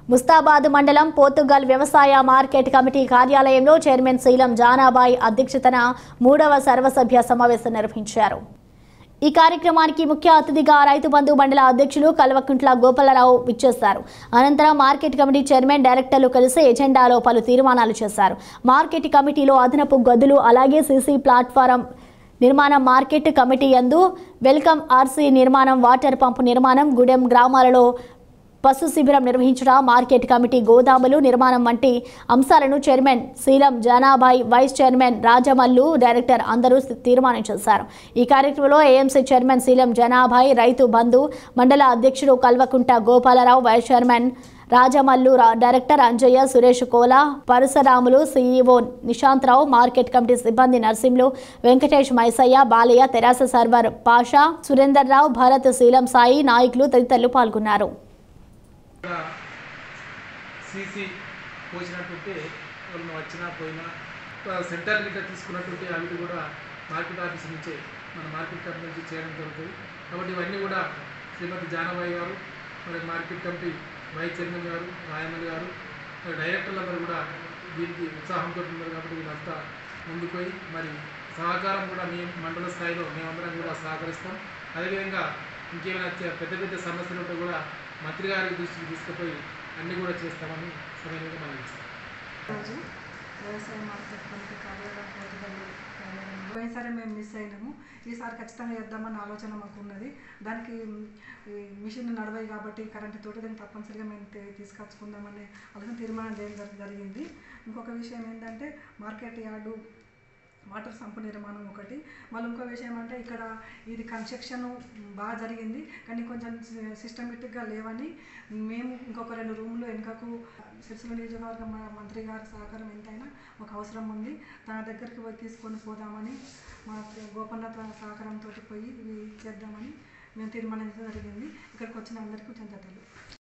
ముస్తాబాద్ మండలం పోతుగల్ వ్యవసాయ market committee కార్యాలయంలో చైర్మన్ శీలం జానాబాయ్ అధ్యక్షతన మూడవ సర్వసభ్య సమావేశం నిర్వహించారు ఈ కార్యక్రమానికి ముఖ్య అతిథిగా రైతు బంధు మండల అధ్యక్షులు కల్వకుంట్ల గోపాలరావు విచ్చేశారు అనంతరం మార్కెట్ కమిటీ చైర్మన్ డైరెక్టర్లు కలిసి ఎజెండాలో పలు తీర్మానాలు చేశారు మార్కెట్ కమిటీలో అదనపు గదులు అలాగే సీసీ ప్లాట్ఫారం నిర్మాణం మార్కెట్ కమిటీ యందు వెల్కమ్ ఆర్సీ నిర్మాణం వాటర్ పంప్ నిర్మాణం గుడెం గ్రామాలలో పశు శిబిరం నిర్వహించడం మార్కెట్ కమిటీ గోదాములు నిర్మాణం వంటి అంశాలను chairman Sheelam Janabai vice chairman Rajamallu director అందరూ తీర్మానం చేశారు ఈ కార్యక్రమంలో ఏఎంసీ చైర్మన్ శీలం జనాభాయ్ రైతు బంధు మండల అధ్యక్షుడు కల్వకుంట గోపాలరావు వైస్ చైర్మన్ రాజమల్లు రా- director Anjaiah Suresh Kola Parashuramulu CEO Nishantrao market committee సిబ్బంది నర్సింలు వెంకటేష్ మైసయ్య బాలయ్య తెరాస సర్వర్ పాషా సురేందర్ రావు భరత్ శీలం సాయి నాయకులు తదితరులు పాల్గొన్నారు కూడా సీసీ పోసినట్టుంటే వాళ్ళు వచ్చినా పోయినా ఆ సెంటర్ గిట్ట తీసుకున్నట్టుంటే అవి కూడా మార్కెట్ ఆఫీస్ నుంచే మన మార్కెట్ కమిటీ నుంచి చేయడం జరుగుతుంది కాబట్టి ఇవన్నీ కూడా శ్రీమతి జానబాయి గారు మరి మార్కెట్ కమిటీ వైస్ చైర్మన్ గారు రాయమల్లి గారు మరి డైరెక్టర్లందరూ కూడా దీనికి ఉత్సాహంతో ఉన్నారు కాబట్టి వీళ్ళంతా ముందుకు పోయి మరి సహకారం కూడా మీ మండల స్థాయిలో మేమందరం కూడా సహకరిస్తాం అదేవిధంగా ఇంకేమైనా చే- పెద్ద పెద్ద సమస్యలు ఉంటే కూడా మంత్రి గారి దృష్టికి తీసుకుపోయి అన్నీ కూడా చేస్తామని సమయంగా మనం ఇస్తాం రోజు వ్యవసాయ మార్కెట్ కమిటీ కార్యాలయం పోతుగల్లు కార్యాలయం పోయినసారి మేము మిస్ అయినాము ఈసారి ఖచ్చితంగా చేద్దామన్న ఆలోచన మాకు ఉన్నది దానికి మ్, ఈ మిషన్ నడవాయి కాబట్టి కరెంటు తోటి దాన్ని తప్పనిసరిగా మేము తీ- తీసుకొచ్చుకుందామనే ఆలోచన తీర్మానం చేయడం జరి- జరిగింది ఇంకొక విషయం ఏంటంటే మార్కెట్ యార్డు వాటర్ సంపు నిర్మాణం ఒకటి మళ్ళీ ఇంకో విషయం అంటే ఇక్కడ ఇది కన్స్ట్రక్షన్ బాగా జరిగింది కానీ కొంచెం సిస్టమేటిక్గా లేవని మేము ఇంకొక రెండు రూమ్లు వెనుకకు సిరిసిల్ల నియోజకవర్గ మ- మంత్రి గారి సహకారం ఎంతైనా ఒక అవసరం ఉంది తన దగ్గరికి పోయి తీసుకొని పోదామని మా గోపన్న తన సహకారంతో పోయి ఇవి చేద్దామని మేము తీర్మానించడం జరిగింది ఇక్కడికి వచ్చిన అందరికీ కృతజ్ఞతలు